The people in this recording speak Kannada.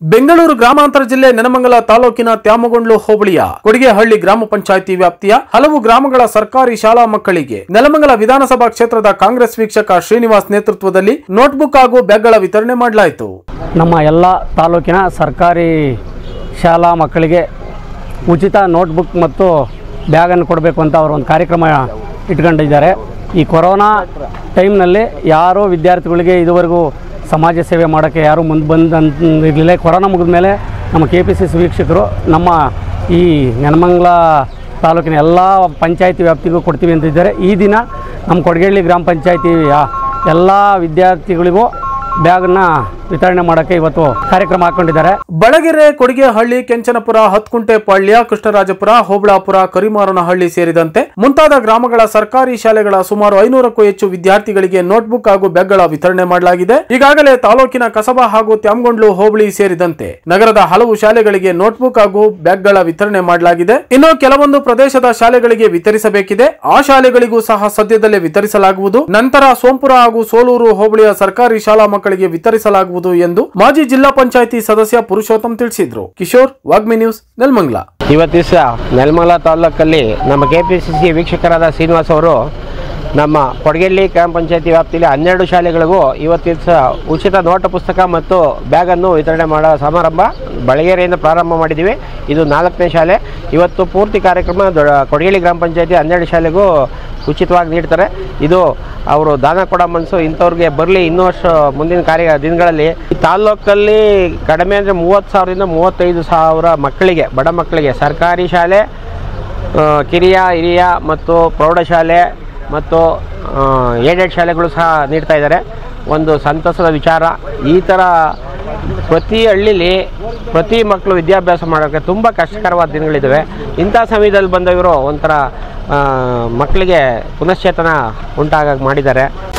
ಬೆಂಗಳೂರು ಗ್ರಾಮಾಂತರ ಜಿಲ್ಲೆ ನೆನಮಂಗಲ ತಾಲೂಕಿನ ತ್ಯಾಮಗೊಂಡ್ಲು ಹೋಬಳಿಯ ಕೊಡಿಗೆಹಳ್ಳಿ ಗ್ರಾಮ ಪಂಚಾಯಿತಿ ವ್ಯಾಪ್ತಿಯ ಹಲವು ಗ್ರಾಮಗಳ ಸರ್ಕಾರಿ ಶಾಲಾ ಮಕ್ಕಳಿಗೆ ನೆಲಮಂಗಲ ವಿಧಾನಸಭಾ ಕ್ಷೇತ್ರದ ಕಾಂಗ್ರೆಸ್ ವೀಕ್ಷಕ ಶ್ರೀನಿವಾಸ್ ನೇತೃತ್ವದಲ್ಲಿ ನೋಟ್ಬುಕ್ ಹಾಗೂ ಬ್ಯಾಗ್ಗಳ ವಿತರಣೆ ಮಾಡಲಾಯಿತು ನಮ್ಮ ಎಲ್ಲ ತಾಲೂಕಿನ ಸರ್ಕಾರಿ ಶಾಲಾ ಮಕ್ಕಳಿಗೆ ಉಚಿತ ನೋಟ್ಬುಕ್ ಮತ್ತು ಬ್ಯಾಗನ್ನು ಕೊಡಬೇಕು ಅಂತ ಅವರು ಒಂದು ಕಾರ್ಯಕ್ರಮ ಇಟ್ಕೊಂಡಿದ್ದಾರೆ ಈ ಕೊರೋನಾ ಟೈಮ್ನಲ್ಲಿ ಯಾರೂ ವಿದ್ಯಾರ್ಥಿಗಳಿಗೆ ಇದುವರೆಗೂ ಸಮಾಜ ಸೇವೆ ಮಾಡೋಕ್ಕೆ ಯಾರೂ ಮುಂದೆ ಬಂದು ಇರಲಿಲ್ಲ ಕೊರೋನಾ ಮುಗಿದ ಮೇಲೆ ನಮ್ಮ ಕೆ ಪಿ ಸಿ ಸಿ ವೀಕ್ಷಕರು ನಮ್ಮ ಈ ನೆನಮಂಗಲ ತಾಲೂಕಿನ ಎಲ್ಲ ಪಂಚಾಯತಿ ವ್ಯಾಪ್ತಿಗೂ ಕೊಡ್ತೀವಿ ಅಂತಿದ್ದಾರೆ ಈ ದಿನ ನಮ್ಮ ಕೊಡಗೇಳ್ಳಿ ಗ್ರಾಮ ಪಂಚಾಯತಿ ಎಲ್ಲ ವಿದ್ಯಾರ್ಥಿಗಳಿಗೂ ಬ್ಯಾಗನ್ನ ವಿತರಣೆ ಮಾಡೋಕ್ಕೆ ಇವತ್ತು ಕಾರ್ಯಕ್ರಮ ಹಾಕ್ಕೊಂಡಿದ್ದಾರೆ ಬಳಗೆರೆ ಕೊಡಿಗೆಹಳ್ಳಿ ಕೆಂಚನಪುರ ಹತ್ಕುಂಟೆ ಪಾಳ್ಯ ಕೃಷ್ಣರಾಜಪುರ ಹೋಬಳಾಪುರ ಕರಿಮಾರನಹಳ್ಳಿ ಸೇರಿದಂತೆ ಮುಂತಾದ ಗ್ರಾಮಗಳ ಸರ್ಕಾರಿ ಶಾಲೆಗಳ ಸುಮಾರು ಐನೂರಕ್ಕೂ ಹೆಚ್ಚು ವಿದ್ಯಾರ್ಥಿಗಳಿಗೆ ನೋಟ್ಬುಕ್ ಹಾಗೂ ಬ್ಯಾಗ್ಗಳ ವಿತರಣೆ ಮಾಡಲಾಗಿದೆ ಈಗಾಗಲೇ ತಾಲೂಕಿನ ಕಸಬಾ ಹಾಗೂ ತ್ಯಾಮಗೊಂಡ್ಲು ಹೋಬಳಿ ಸೇರಿದಂತೆ ನಗರದ ಹಲವು ಶಾಲೆಗಳಿಗೆ ನೋಟ್ಬುಕ್ ಹಾಗೂ ಬ್ಯಾಗ್ಗಳ ವಿತರಣೆ ಮಾಡಲಾಗಿದೆ ಇನ್ನು ಕೆಲವೊಂದು ಪ್ರದೇಶದ ಶಾಲೆಗಳಿಗೆ ವಿತರಿಸಬೇಕಿದೆ ಆ ಶಾಲೆಗಳಿಗೂ ಸಹ ಸದ್ಯದಲ್ಲೇ ವಿತರಿಸಲಾಗುವುದು ನಂತರ ಸೋಂಪುರ ಹಾಗೂ ಸೋಲೂರು ಹೋಬಳಿಯ ಸರ್ಕಾರಿ ಶಾಲಾ ಮಕ್ಕಳಿಗೆ ವಿತರಿಸಲಾಗುವುದು ಎಂದು ಮಾಜಿ ಜಿಲ್ಲಾ ಪಂಚಾಯಿತಿ ಸದಸ್ಯ ಪುರುಷೋತ್ತಮ್ ತಿಳಿಸಿದ್ರು ಕಿಶೋರ್ ವಾಗ್ಮಿ ನ್ಯೂಸ್ ನೆಲಮಂಗಲ ಇವತ್ತು ದಿವಸ ನೆಲಮಂಗಲ ತಾಲೂಕಲ್ಲಿ ನಮ್ಮ ಕೆ ಪಿ ಸಿ ಸಿ ವೀಕ್ಷಕರಾದ ಶ್ರೀನಿವಾಸ್ ಅವರು ನಮ್ಮ ಕೊಡಗೆಳ್ಳಿ ಗ್ರಾಮ ಪಂಚಾಯತಿ ವ್ಯಾಪ್ತಿಯಲ್ಲಿ ಹನ್ನೆರಡು ಶಾಲೆಗಳಿಗೂ ಇವತ್ತು ದಿವಸ ಉಚಿತ ನೋಟ ಪುಸ್ತಕ ಮತ್ತು ಬ್ಯಾಗನ್ನು ವಿತರಣೆ ಮಾಡೋ ಸಮಾರಂಭ ಬಳಗೇರಿಯಿಂದ ಪ್ರಾರಂಭ ಮಾಡಿದ್ದೀವಿ ಇದು ನಾಲ್ಕನೇ ಶಾಲೆ ಇವತ್ತು ಪೂರ್ತಿ ಕಾರ್ಯಕ್ರಮ ದೊಡ್ಡ ಕೊಡಗೇಳಿ ಗ್ರಾಮ ಪಂಚಾಯತಿ ಹನ್ನೆರಡು ಶಾಲೆಗೂ ಉಚಿತವಾಗಿ ನೀಡ್ತಾರೆ ಇದು ಅವರು ದಾನ ಕೊಡೋ ಮನಸ್ಸು ಇಂಥವ್ರಿಗೆ ಬರಲಿ ಇನ್ನೂ ವರ್ಷ ಮುಂದಿನ ಕಾರ್ಯ ದಿನಗಳಲ್ಲಿ ಈ ತಾಲ್ಲೂಕಲ್ಲಿ ಕಡಿಮೆ ಅಂದರೆ ಮೂವತ್ತು ಸಾವಿರದಿಂದ ಮೂವತ್ತೈದು ಸಾವಿರ ಮಕ್ಕಳಿಗೆ ಬಡ ಮಕ್ಕಳಿಗೆ ಸರ್ಕಾರಿ ಶಾಲೆ ಆ, ಕಿರಿಯ ಹಿರಿಯ ಮತ್ತು ಪ್ರೌಢಶಾಲೆ ಮತ್ತು ಏಡೆಡ್ ಶಾಲೆಗಳು ಸಹ ನೀಡ್ತಾ ಇದ್ದಾರೆ ಒಂದು ಸಂತಸದ ವಿಚಾರ ಈ ಥರ ಪ್ರತಿ ಹಳ್ಳಿಲಿ ಪ್ರತಿ ಮಕ್ಕಳು ವಿದ್ಯಾಭ್ಯಾಸ ಮಾಡೋಕ್ಕೆ ತುಂಬ ಕಷ್ಟಕರವಾದ ದಿನಗಳಿದ್ದಾವೆ ಇಂಥ ಸಮಯದಲ್ಲಿ ಬಂದವರು ಒಂಥರ ಆ, ಮಕ್ಕಳಿಗೆ ಪುನಶ್ಚೇತನ ಉಂಟಾಗಾಗಿ ಮಾಡಿದ್ದಾರೆ